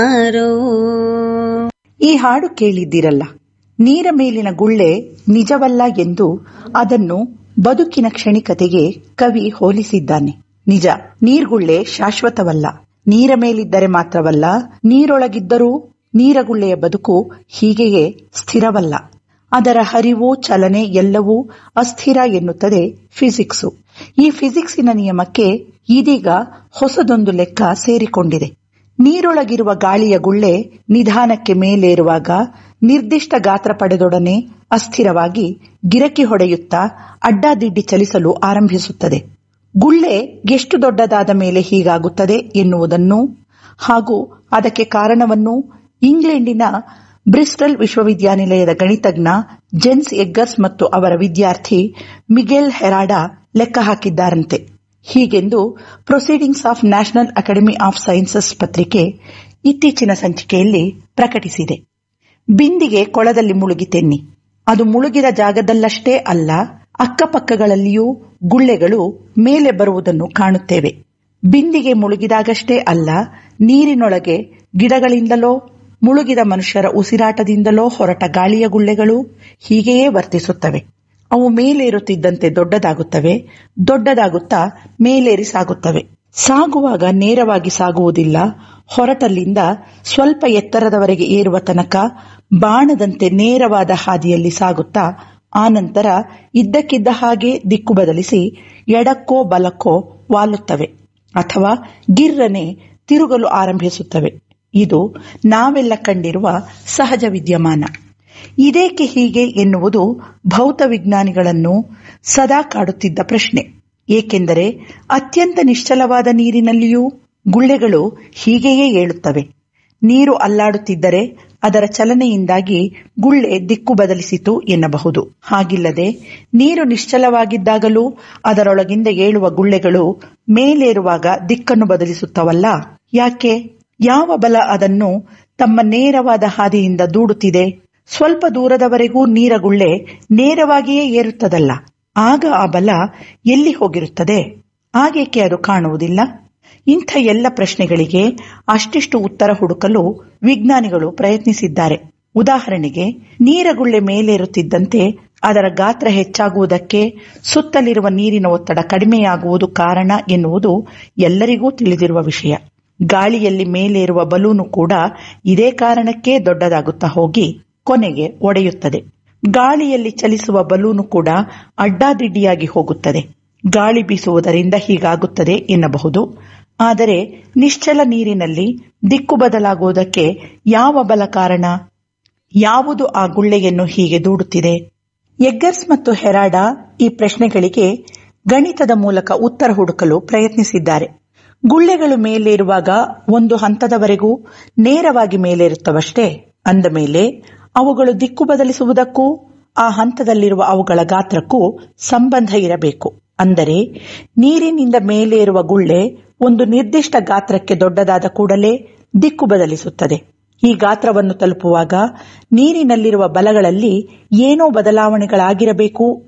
ಯಾರೋ ಈ ಹಾಡು ಕೇಳಿದ್ದಿರಲ್ಲ ನೀರ ಮೇಲಿನ ಗುಳ್ಳೆ ನಿಜವಲ್ಲ ಎಂದು ಅದನ್ನು ಬದುಕಿನ ಕ್ಷಣಿಕತೆಗೆ ಕವಿ ಹೋಲಿಸಿದ್ದಾನೆ ನಿಜ ನೀರ್ಗುಳ್ಳೆ ಶಾಶ್ವತವಲ್ಲ ನೀರ ಮೇಲಿದ್ದರೆ ಮಾತ್ರವಲ್ಲ ನೀರೊಳಗಿದ್ದರೂ ನೀರಗುಳ್ಳೆಯ ಬದುಕು ಹೀಗೆಯೇ ಸ್ಥಿರವಲ್ಲ ಅದರ ಹರಿವು ಚಲನೆ ಎಲ್ಲವೂ ಅಸ್ಥಿರ ಎನ್ನುತ್ತದೆ ಫಿಸಿಕ್ಸು ಈ ಫಿಸಿಕ್ಸಿನ ನಿಯಮಕ್ಕೆ ಇದೀಗ ಹೊಸದೊಂದು ಲೆಕ್ಕ ಸೇರಿಕೊಂಡಿದೆ ನೀರೊಳಗಿರುವ ಗಾಳಿಯ ಗುಳ್ಳೆ ನಿಧಾನಕ್ಕೆ ಮೇಲೇರುವಾಗ ನಿರ್ದಿಷ್ಟ ಗಾತ್ರ ಪಡೆದೊಡನೆ ಅಸ್ಥಿರವಾಗಿ ಗಿರಕಿ ಹೊಡೆಯುತ್ತಾ ಅಡ್ಡಾದಿಡ್ಡಿ ಚಲಿಸಲು ಆರಂಭಿಸುತ್ತದೆ ಗುಳ್ಳೆ ಎಷ್ಟು ದೊಡ್ಡದಾದ ಮೇಲೆ ಹೀಗಾಗುತ್ತದೆ ಎನ್ನುವುದನ್ನು ಹಾಗೂ ಅದಕ್ಕೆ ಕಾರಣವನ್ನು ಇಂಗ್ಲೆಂಡಿನ ಬ್ರಿಸ್ಟಲ್ ವಿಶ್ವವಿದ್ಯಾನಿಲಯದ ಗಣಿತಜ್ಞ ಜೆನ್ಸ್ ಎಗ್ಗರ್ಸ್ ಮತ್ತು ಅವರ ವಿದ್ಯಾರ್ಥಿ ಮಿಗೆಲ್ ಹೆರಾಡ ಲೆಕ್ಕ ಹಾಕಿದ್ದಾರಂತೆ ಹೀಗೆಂದು proceedings of national academy of sciences ಪತ್ರಿಕೆ ಇತ್ತೀಚಿನ ಸಂಚಿಕೆಯಲ್ಲಿ ಪ್ರಕಟಿಸಿದೆ ಬಿಂದಿಗೆ ಕೊಳದಲ್ಲಿ ಮುಳುಗಿತೆನ್ನಿ ಅದು ಮುಳುಗಿದ ಜಾಗದಲ್ಲಷ್ಟೇ ಅಲ್ಲ ಅಕ್ಕಪಕ್ಕಗಳಲ್ಲಿಯೂ ಗುಳ್ಳೆಗಳು ಮೇಲೆ ಬರುವುದನ್ನು ಕಾಣುತ್ತೇವೆ ಬಿಂದಿಗೆ ಮುಳುಗಿದಾಗಷ್ಟೇ ಅಲ್ಲ ನೀರಿನೊಳಗೆ ಗಿಡಗಳಿಂದಲೋ ಮುಳುಗಿದ ಮನುಷ್ಯರ ಉಸಿರಾಟದಿಂದಲೋ ಹೊರಟ ಗಾಳಿಯ ಗುಳ್ಳೆಗಳು ಹೀಗೆಯೇ ವರ್ತಿಸುತ್ತವೆ ಅವು ಮೇಲೇರುತ್ತಿದ್ದಂತೆ ದೊಡ್ಡದಾಗುತ್ತವೆ ದೊಡ್ಡದಾಗುತ್ತಾ ಮೇಲೇರಿ ಸಾಗುತ್ತವೆ ಸಾಗುವಾಗ ನೇರವಾಗಿ ಸಾಗುವುದಿಲ್ಲ ಹೊರಟಲ್ಲಿಂದ ಸ್ವಲ್ಪ ಎತ್ತರದವರೆಗೆ ಏರುವ ತನಕ ಬಾಣದಂತೆ ನೇರವಾದ ಹಾದಿಯಲ್ಲಿ ಸಾಗುತ್ತಾ ಆನಂತರ ಇದ್ದಕ್ಕಿದ್ದ ಹಾಗೆ ದಿಕ್ಕು ಬದಲಿಸಿ ಎಡಕ್ಕೋ ಬಲಕ್ಕೋ ವಾಲುತ್ತವೆ ಅಥವಾ ಗಿರ್ರನೆ ತಿರುಗಲು ಆರಂಭಿಸುತ್ತವೆ ಇದು ನಾವೆಲ್ಲ ಕಂಡಿರುವ ಸಹಜ ವಿದ್ಯಮಾನ ಇದೇಕೆ ಹೀಗೆ ಎನ್ನುವುದು ಭೌತ ವಿಜ್ಞಾನಿಗಳನ್ನು ಸದಾ ಕಾಡುತ್ತಿದ್ದ ಪ್ರಶ್ನೆ ಏಕೆಂದರೆ ಅತ್ಯಂತ ನಿಶ್ಚಲವಾದ ನೀರಿನಲ್ಲಿಯೂ ಗುಳ್ಳೆಗಳು ಹೀಗೆಯೇ ಏಳುತ್ತವೆ ನೀರು ಅಲ್ಲಾಡುತ್ತಿದ್ದರೆ ಅದರ ಚಲನೆಯಿಂದಾಗಿ ಗುಳ್ಳೆ ದಿಕ್ಕು ಬದಲಿಸಿತು ಎನ್ನಬಹುದು ಹಾಗಿಲ್ಲದೆ ನೀರು ನಿಶ್ಚಲವಾಗಿದ್ದಾಗಲೂ ಅದರೊಳಗಿಂದ ಏಳುವ ಗುಳ್ಳೆಗಳು ಮೇಲೇರುವಾಗ ದಿಕ್ಕನ್ನು ಬದಲಿಸುತ್ತವಲ್ಲ ಯಾಕೆ ಯಾವ ಬಲ ಅದನ್ನು ತಮ್ಮ ನೇರವಾದ ಹಾದಿಯಿಂದ ದೂಡುತ್ತಿದೆ ಸ್ವಲ್ಪ ದೂರದವರೆಗೂ ನೀರಗುಳ್ಳೆ ನೇರವಾಗಿಯೇ ಏರುತ್ತದಲ್ಲ ಆಗ ಆ ಬಲ ಎಲ್ಲಿ ಹೋಗಿರುತ್ತದೆ ಆಗೇಕೆ ಅದು ಕಾಣುವುದಿಲ್ಲ ಇಂಥ ಎಲ್ಲ ಪ್ರಶ್ನೆಗಳಿಗೆ ಅಷ್ಟಿಷ್ಟು ಉತ್ತರ ಹುಡುಕಲು ವಿಜ್ಞಾನಿಗಳು ಪ್ರಯತ್ನಿಸಿದ್ದಾರೆ ಉದಾಹರಣೆಗೆ ನೀರಗುಳ್ಳೆ ಮೇಲೇರುತ್ತಿದ್ದಂತೆ ಅದರ ಗಾತ್ರ ಹೆಚ್ಚಾಗುವುದಕ್ಕೆ ಸುತ್ತಲಿರುವ ನೀರಿನ ಒತ್ತಡ ಕಡಿಮೆಯಾಗುವುದು ಕಾರಣ ಎನ್ನುವುದು ಎಲ್ಲರಿಗೂ ತಿಳಿದಿರುವ ವಿಷಯ ಗಾಳಿಯಲ್ಲಿ ಮೇಲೇರುವ ಬಲೂನು ಕೂಡ ಇದೇ ಕಾರಣಕ್ಕೆ ದೊಡ್ಡದಾಗುತ್ತಾ ಹೋಗಿ ಕೊನೆಗೆ ಒಡೆಯುತ್ತದೆ ಗಾಳಿಯಲ್ಲಿ ಚಲಿಸುವ ಬಲೂನು ಕೂಡ ಅಡ್ಡಾದಿಡ್ಡಿಯಾಗಿ ಹೋಗುತ್ತದೆ ಗಾಳಿ ಬೀಸುವುದರಿಂದ ಹೀಗಾಗುತ್ತದೆ ಎನ್ನಬಹುದು ಆದರೆ ನಿಶ್ಚಲ ನೀರಿನಲ್ಲಿ ದಿಕ್ಕು ಬದಲಾಗುವುದಕ್ಕೆ ಯಾವ ಬಲ ಕಾರಣ ಯಾವುದು ಆ ಗುಳ್ಳೆಯನ್ನು ಹೀಗೆ ದೂಡುತ್ತಿದೆ ಎಗ್ಗರ್ಸ್ ಮತ್ತು ಹೆರಾಡ ಈ ಪ್ರಶ್ನೆಗಳಿಗೆ ಗಣಿತದ ಮೂಲಕ ಉತ್ತರ ಹುಡುಕಲು ಪ್ರಯತ್ನಿಸಿದ್ದಾರೆ ಗುಳ್ಳೆಗಳು ಮೇಲೇರುವಾಗ ಒಂದು ಹಂತದವರೆಗೂ ನೇರವಾಗಿ ಮೇಲೇರುತ್ತವಷ್ಟೇ ಅಂದ ಮೇಲೆ ಅವುಗಳು ದಿಕ್ಕು ಬದಲಿಸುವುದಕ್ಕೂ ಆ ಹಂತದಲ್ಲಿರುವ ಅವುಗಳ ಗಾತ್ರಕ್ಕೂ ಸಂಬಂಧ ಇರಬೇಕು ಅಂದರೆ ನೀರಿನಿಂದ ಮೇಲೇರುವ ಗುಳ್ಳೆ ಒಂದು ನಿರ್ದಿಷ್ಟ ಗಾತ್ರಕ್ಕೆ ದೊಡ್ಡದಾದ ಕೂಡಲೇ ದಿಕ್ಕು ಬದಲಿಸುತ್ತದೆ ಈ ಗಾತ್ರವನ್ನು ತಲುಪುವಾಗ ನೀರಿನಲ್ಲಿರುವ ಬಲಗಳಲ್ಲಿ ಏನೋ ಬದಲಾವಣೆಗಳಾಗಿರಬೇಕು